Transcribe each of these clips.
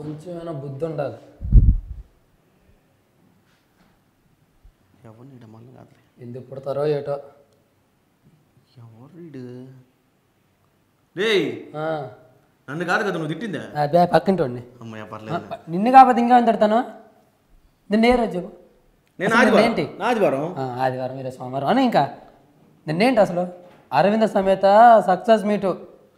కొంచెమైనా బుద్ధి ఉండాలి ఎవరిని ఈడ మళ్ళీ కాదు ఎందుకు పుడతారో ఏటో ఎవరు వీడు రేయ్ ఆ, నన్ను కాదు కదా నువ్వు తిట్టిందా అదే పక్కింటోడిని అమ్మయ్య పర్లేదు నిన్ను కాకపోతే ఇంకా ఎంత తిడతాను నిన్న ఏ రోజు చెప్పు నేను అసలు ఆదివారం ఏంటి? ఆదివారం ఆ, ఆదివారం మీరే సోమవారం అని ఇంకా నిన్నేంటి అసలు అరవింద సమేత సక్సెస్ మీటు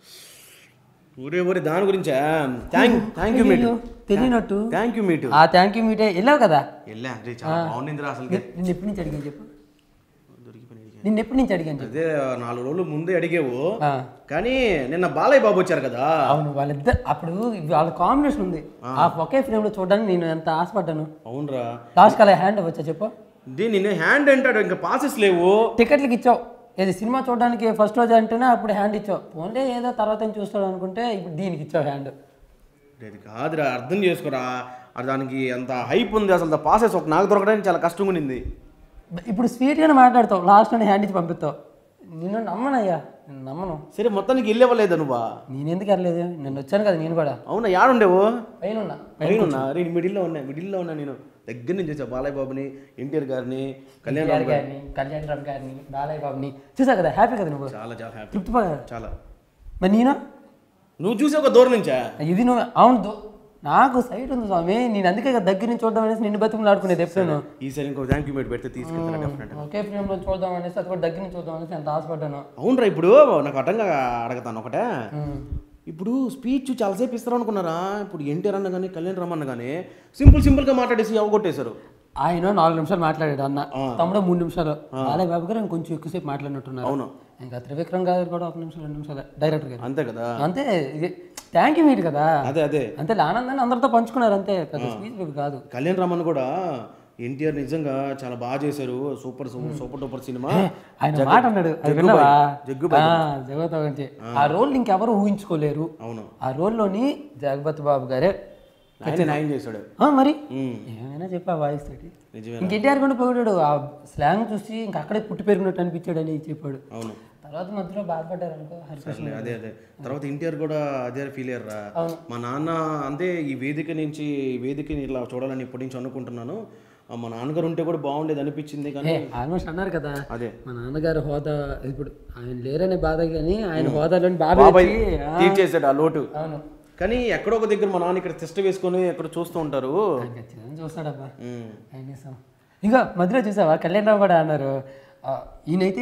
ఊరే ఊరే దాని గురించా థ్యాంక్ థ్యాంక్ యూ మీటు తెలియనట్టు థ్యాంక్ యూ మీటు ఆ థ్యాంక్ యూ మీటే వెళ్ళావు కదా వెళ్ళా రే చాలా బాగుండిందిరా అసలు నిన్ను ఎప్పటి నుంచి అడిగాను చెప్పు దొరికిపోయిన అడిగా. నిన్ను ఎప్పటి నుంచి అడిగాను చెప్పు అదే నాలుగు రోజులు ముందే అడిగేవు ఆ, కానీ నిన్న బాలయ్య బాబు వచ్చారు కదా అవును వాళ్ళిద్దరు అప్పుడు వాళ్ళ కాంబినేషన్ ఉంది ఆ ఒకే ఫ్రేమ్ లో చూడడానికి నేను ఎంత ఆశపడ్డాను అవునరా లాస్ట్ అలా హ్యాండ్ వచ్చా చెప్పు దీన్ని నేను హ్యాండ్ అంటాడు ఇంకా పాసెస్ లేవు టికెట్లకి ఇచ్చావు ఏది సినిమా చూడడానికి ఫస్ట్ రోజు అంటేనే అప్పుడు హ్యాండ్ ఇచ్చావు ఓన్లీ ఏదో తర్వాత ఏం చూస్తాడు అనుకుంటే ఇప్పుడు దీనికి ఇచ్చావు హ్యాండ్ అది కాదురా అర్థం చేసుకోరా అది దానికి అంత హైప్ ఉంది అసలు పాసెస్ ఒక నాకు దొరకడానికి చాలా కష్టంగా ఉండింది ఇప్పుడు స్వీట్గానే మాట్లాడతావు లాస్ట్ అని హ్యాండ్ ఇచ్చి పంపిస్తావు నిన్ను నమ్మనయ్యా నేను నమ్మను సరే మొత్తానికి వెళ్ళేవలేదా నువ్వా నేను ఎందుకు వెళ్ళలేదు నేను వచ్చాను కదా నేను కూడా అవునా యాడుండేవు పైన ఉన్నా పైన ఉన్నా రే మిడిల్లో ఉన్నా మిడిల్లో ఉన్నా నేను దగ్గర నుంచి వచ్చా బాలయ్య బాబుని ఎన్టీఆర్ గారిని కళ్యాణ్ రామ్ గారిని గారిని కళ్యాణ్ రామ్ గారిని బాలయ్య బాబుని చూసావు కదా హ్యాపీ కదా నువ్వు చాలా చాలా హ్యాపీ తృప్తి పడ చాలా మరి నేను నువ్వు చూసే ఒక దూరం నుంచా ఇది నువ్వు అవును దో- నాకు సైట్ ఉంది స్వామి నేను అందుకే కదా దగ్గర నుంచి చూద్దాం అనేసి నిన్ను బతుకులు ఆడుకునేది ఎప్పుడూ ఈసారి ఇంకో థ్యాంక్ యూ మేట్ పెడితే తీసుకెళ్తాను డెఫినెట్ ఒకే ఫ్రేమ్ లో చూద్దాం అనేసి అది కూడా దగ్గర నుంచి చూద్దాం అనేసి ఎంత ఆశపడ్డాను అవునరా ఇప్పుడు నాకు అడ్డంగా అడగతాను ఒకటే ఉమ్. ఇప్పుడు స్పీచ్ చాలాసేపు ఇస్తారు అనుకున్నారా ఇప్పుడు ఎన్టీఆర్ అన్న కానీ కళ్యాణ్ రామ్ అన్న కానీ సింపుల్ సింపుల్గా మాట్లాడేసి అవగొట్టేశారు ఆయన నాలుగు నిమిషాలు మాట్లాడాడు అన్న తమ్ముడు మూడు నిమిషాలు బాలయ్య బాబు గారు ఇంకొంచెం ఎక్కువసేపు మాట్లాడినట్టున్నారు అవును ఇంకా త్రివిక్రమ్ గారు కూడా ఒక నిమిషం రెండు నిమిషాలు డైరెక్టర్ గారు అంతే కదా అంతే ఇది థ్యాంక్ యూ మీరు కదా అదే అదే అంతే ఆనందాన్ని అందరితో పంచుకున్నారు అంతే పెద్ద స్పీచ్ కాదు కళ్యాణ్ రామన్ కూడా ఎన్టీఆర్ నిజంగా చాలా బాగా చేశారు సూపర్ సూపర్ సూపర్ డూపర్ సినిమా ఆయన మాట అన్నాడు అది విన్నావా జగ్గుబాయ్. ఆ, జగపతి గురించి ఆ రోల్ ఇంకెవరు ఊహించుకోలేరు అవును ఆ రోల్లోని జగపతి బాబు గారే ఆయన న్యాయం చేశాడు ఆ, మరి ఉమ్, ఏమైనా చెప్పా వాయిస్ తోటి నిజమే ఇంక ఎన్టీఆర్ కూడా పొగిడాడు ఆ స్లాంగ్ చూసి ఇంక అక్కడే పుట్టి పెరిగినట్టు అనిపించాడు అని చెప్పాడు అవును తర్వాత మధ్యలో బాధపడ్డారు అనుకో హరికృష్ణ సర్లే, అదే అదే తర్వాత ఎన్టీఆర్ కూడా అదే ఫీల్ అయ్యారా మా నాన్న అంతే ఈ వేదిక నుంచి ఈ వేదికని ఇట్లా చూడాలని ఇప్పటి నుంచి అనుకుంటున్నాను ఆ, మా నాన్నగారు ఉంటే కూడా బాగుండేది అనిపించింది కానీ ఆల్మోస్ట్ అన్నారు కదా అదే మా నాన్నగారు హోదా ఇప్పుడు ఆయన లేరనే బాధ కానీ ఆయన హోదాలోని బాబాయ్ బాబాయ్ వచ్చి, ఆ, తీర్చేసాడు ఆ లోటు అవును కానీ ఎక్కడో ఒక దగ్గర మా నాన్న ఇక్కడ తిష్ట వేసుకొని ఎక్కడ చూస్తూ ఉంటారు ఖచ్చితంగా చూస్తాడబ్బా ఉమ్, కనీసం ఇంకా మధ్యలో చూసావా కళ్యాణ్ రావు కూడా అన్నారు ఆ, ఈయనైతే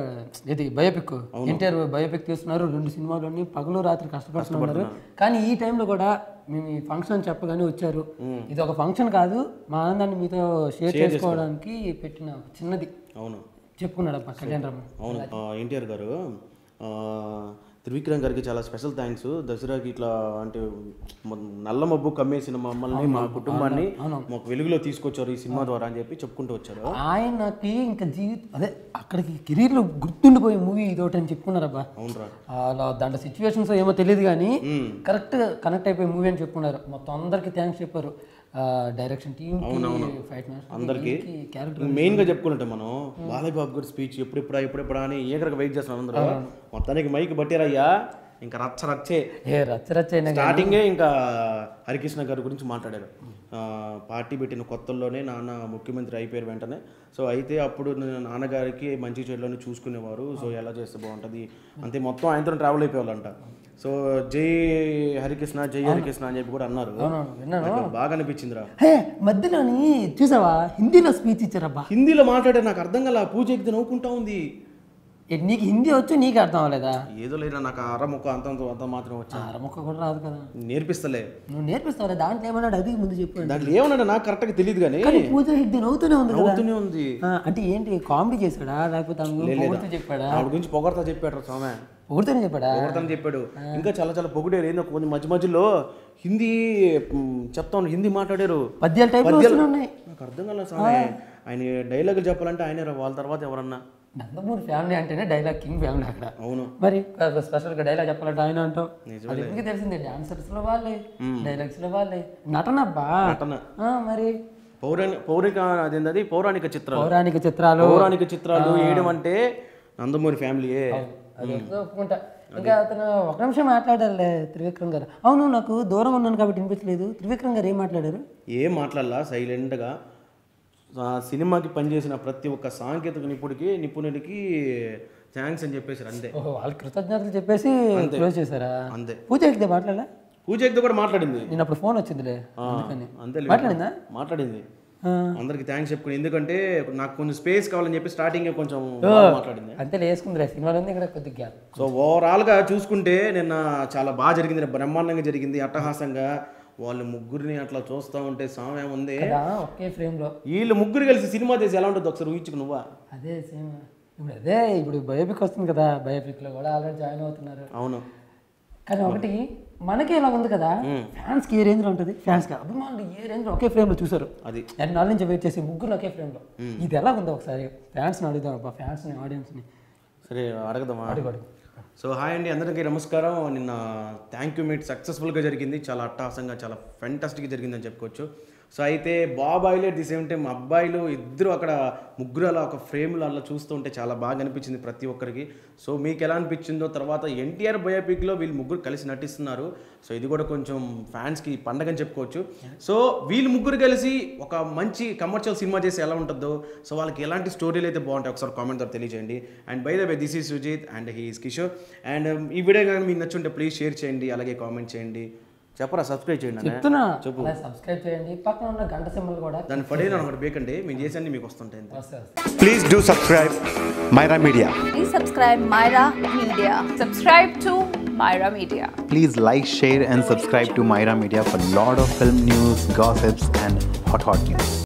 ఇది బయోపిక్ ఎన్టీఆర్ బయోపిక్ తీస్తున్నారు రెండు సినిమాలోని పగలు రాత్రి కష్టపడుతున్నారు కానీ ఈ టైంలో కూడా మేము ఈ ఫంక్షన్ చెప్పగానే వచ్చారు ఇది ఒక ఫంక్షన్ కాదు మా ఆనందాన్ని మీతో షేర్ చేసుకోవడానికి పెట్టిన ఒక చిన్నది అవును చెప్పుకున్నాడు అబ్బా కళ్యాణ్ రావు అవును ఆ, ఎన్టీఆర్ గారు ఆ, త్రివిక్రమ్ గారికి చాలా స్పెషల్ థ్యాంక్స్ దసరాకి ఇట్లా అంటే మ- నల్ల మబ్బు కమ్మేసిన మమ్మల్ని మా కుటుంబాన్ని మాకు వెలుగులో తీసుకొచ్చారు ఈ సినిమా ద్వారా అని చెప్పి చెప్పుకుంటూ వచ్చారు ఆయనకి ఇంకా జీవితం అదే అక్కడికి కెరీర్లో గుర్తుండిపోయే మూవీ ఇదొకటి అని చెప్పుకున్నారబ్బా అవునరా అలా దాంట్లో సిచ్యువేషన్స్ ఏమో తెలియదు కానీ కరెక్ట్ కనెక్ట్ అయిపోయి మూవీ అని చెప్పుకున్నారు మొత్తం అందరికి థ్యాంక్స్ చెప్పారు డైరెక్షన్ టీమ్ ఫైట్ అందరికీ క్యారెక్టర్ మెయిన్ గా చెప్పుకుంటే మనం బాలయ్య బాబు గారి స్పీచ్ ఎప్పుడెప్పుడా ఎప్పుడెప్పుడా అని ఏకరగా వెయిట్ చేస్తున్నాం అందరూ మొత్తానికి మైక్ పట్టారయ్యా ఇంకా రచ్చ రచ్చే ఏ రచ్చ రచ్చ అయినా స్టార్టింగే ఇంకా హరికృష్ణ గారి గురించి మాట్లాడారు ఆ, పార్టీ పెట్టిన కొత్తల్లోనే నాన్న ముఖ్యమంత్రి అయిపోయారు వెంటనే సో అయితే అప్పుడు నా- నాన్నగారికి మంచి చెడులను చూసుకునేవారు సో ఎలా చేస్తే బాగుంటుంది అంతే మొత్తం ఆయనతో ట్రావెల్ అయిపోవాలంట సో జై హరికృష్ణ జై హరికృష్ణ అని చెప్పి కూడా అన్నారు విన్నాను నాకు బాగా అనిపించిందిరా హే మధ్యలోని చూసావా హిందీలో స్పీచ్ ఇచ్చారబ్బా హిందీలో మాట్లాడే నాకు అర్థం కల పూజ ఎక్కితే నవ్వుకుంటా ఉంది ఏ, నీకు హిందీ వచ్చు నీకు అర్థం అవ్వలేదా ఏదో లేదా నాకు అర ముక్క అంత అంత అంత మాత్రం వచ్చా అరముక్క కూడా రాదు కదా నేర్పిస్తలే నువ్వు నేర్పిస్తావు దాంట్లో ఏమన్నాడు అది ముందు చెప్పు దాంట్లో ఏమన్నాడు నాకు కరెక్ట్గా తెలియదు కానీ కానీ పూజ హిందీ నవ్వుతూనే ఉంది కదా నవ్వుతూనే ఉంది ఆ, అంటే ఏంటి కామెడీ చేశాడా లేకపోతే ఆమె గురించి పొగుడుతూ చెప్పాడా ఆవిడ గురించి పొగడతా చెప్పాడు స్వామి పొగుడుతూనే చెప్పాడా పొగడతాను చెప్పాడు ఇంకా చాలా చాలా పొగిడారు ఏందో కొంచెం మధ్య మధ్యలో హిందీ మ్, చెప్తాను హిందీ మాట్లాడారు పద్యాల టైప్లో వస్తూనే ఉన్నాయి నాకు అర్థం కాలేదు స్వామి ఆయన డైలాగులు చెప్పాలంటే ఆయనే రా వాళ్ళ తర్వాత ఎవరన్నా నందమూరి ఫ్యామిలీ అంటేనే డైలాగ్ కింగ్ ఫ్యామిలీ అక్కడ అవును మరి స్పెషల్గా డైలాగ్ చెప్పాలంటే ఆయన అంటావు అది ఎందుకు తెలిసిందే డాన్సర్స్ లో వాళ్ళే డైలాగ్స్ లో వాళ్ళే నటన బా నటన ఆ, మరి పౌరాణి పౌరిక అదేంటది పౌరాణిక చిత్రాలు పౌరాణిక చిత్రాలు పౌరాణిక చిత్రాలు వేయడం అంటే నందమూరి ఫ్యామిలీయే అది ఒప్పుకుంటా ఇంకా అతను ఒక నిమిషం మాట్లాడారులే త్రివిక్రమ్ గారు అవును నాకు దూరం ఉన్నాను కాబట్టి వినిపించలేదు త్రివిక్రమ్ గారు ఏం మాట్లాడారు ఏం మాట్లాడాల సైలెంట్గా ఆ సినిమాకి పనిచేసిన ప్రతి ఒక్క సాంకేతిక నిపుణుడికి నిపుణుడికి థ్యాంక్స్ అని చెప్పేసి అంతే ఓహో వాళ్ళకి కృతజ్ఞతలు చెప్పేసి క్లోజ్ చేశారా అంతే పూజ ఎక్కితే మాట్లాడలే పూజతో కూడా మాట్లాడింది నేను అప్పుడు ఫోన్ వచ్చిందిలే అందుకని అంతే మాట్లాడిందా మాట్లాడింది ఆ. అందరికి థ్యాంక్స్ చెప్పుకుని ఎందుకంటే నాకు కొంచెం స్పేస్ కావాలని చెప్పి స్టార్టింగ్ కొంచెం బాగా మాట్లాడింది అంతే వేసుకుందిలే సినిమాలో ఉంది ఇక్కడ కొద్దిగా గ్యాప్ సో ఓవరాల్గా చూసుకుంటే నిన్న చాలా బాగా జరిగింది బ్రహ్మాండంగా జరిగింది అట్టహాసంగా వాళ్ళు ముగ్గురిని అట్లా చూస్తూ ఉంటే సామె ఉంది కదా ఒకే ఫ్రేమ్ లో వీళ్ళు ముగ్గురు కలిసి సినిమా చేసి ఎలా ఉంటుంది ఒకసారి ఊహించుకు నువ్వా అదే సేమ్ ఇప్పుడు అదే ఇప్పుడు బయోపిక్ వస్తుంది కదా బయోపిక్ లో కూడా ఆల్రెడీ జాయిన్ అవుతున్నారు అవును కానీ ఒకటి మనకి ఇలా ఉంది కదా ఫ్యాన్స్ కి ఏ రేంజ్ లో ఉంటుంది ఫ్యాన్స్ కి అభిమానులు ఏ రేంజ్ లో ఒకే ఫ్రేమ్ లో చూసారు అది ఎన్నాళ్ళ నుంచి వెయిట్ చేసి ముగ్గురు ఒకే ఫ్రేమ్ లో ఇది ఎలా ఉందో ఒకసారి ఫ్యాన్స్ ని అడుగుదాం అబ్బా ఫ్యాన్స్ ని ఆడియన్స్ ని సరే అడగదామా అడుగు అడుగు సో హాయ్ అండి అందరికీ నమస్కారం నిన్న థ్యాంక్ యూ మీట్ సక్సెస్ఫుల్గా జరిగింది చాలా అట్టహాసంగా చాలా ఫెంటాస్టిక్గా జరిగిందని చెప్పుకోవచ్చు సో అయితే బాబాయిలు అట్ ది సేమ్ టైం అబ్బాయిలు ఇద్దరు అక్కడ ముగ్గురు అలా ఒక ఫ్రేమ్లో అలా చూస్తూ ఉంటే చాలా బాగా అనిపించింది ప్రతి ఒక్కరికి సో మీకు ఎలా అనిపించిందో తర్వాత ఎన్టీఆర్ బయోపిక్లో వీళ్ళు ముగ్గురు కలిసి నటిస్తున్నారు సో ఇది కూడా కొంచెం ఫ్యాన్స్కి పండగ అని చెప్పుకోవచ్చు సో వీళ్ళు ముగ్గురు కలిసి ఒక మంచి కమర్షియల్ సినిమా చేసి ఎలా ఉంటుందో సో వాళ్ళకి ఎలాంటి స్టోరీలు అయితే బాగుంటాయి ఒకసారి కామెంట్ ద్వారా తెలియజేయండి and by the way this is Sujith and his Kishore and ఈ వీడియో కానీ మీకు నచ్చుంటే ప్లీజ్ షేర్ చేయండి అలాగే కామెంట్ చేయండి చెప్పరా సబ్స్క్రైబ్ చేయండి అన్న చెప్తున్నా అలా సబ్స్క్రైబ్ చేయండి పక్కన ఉన్న గంట సింబల్ కూడా దాన్ని పడేనా ఒకటి బేకండి మేము చేసండి మీకు వస్తుంటాయి అంతే వస్తే వస్తే Please do subscribe Myra Media. Please subscribe Myra Media. Subscribe to Myra Media. Please like, share, and subscribe to Myra Media for lot of film news, gossips, and hot hot news.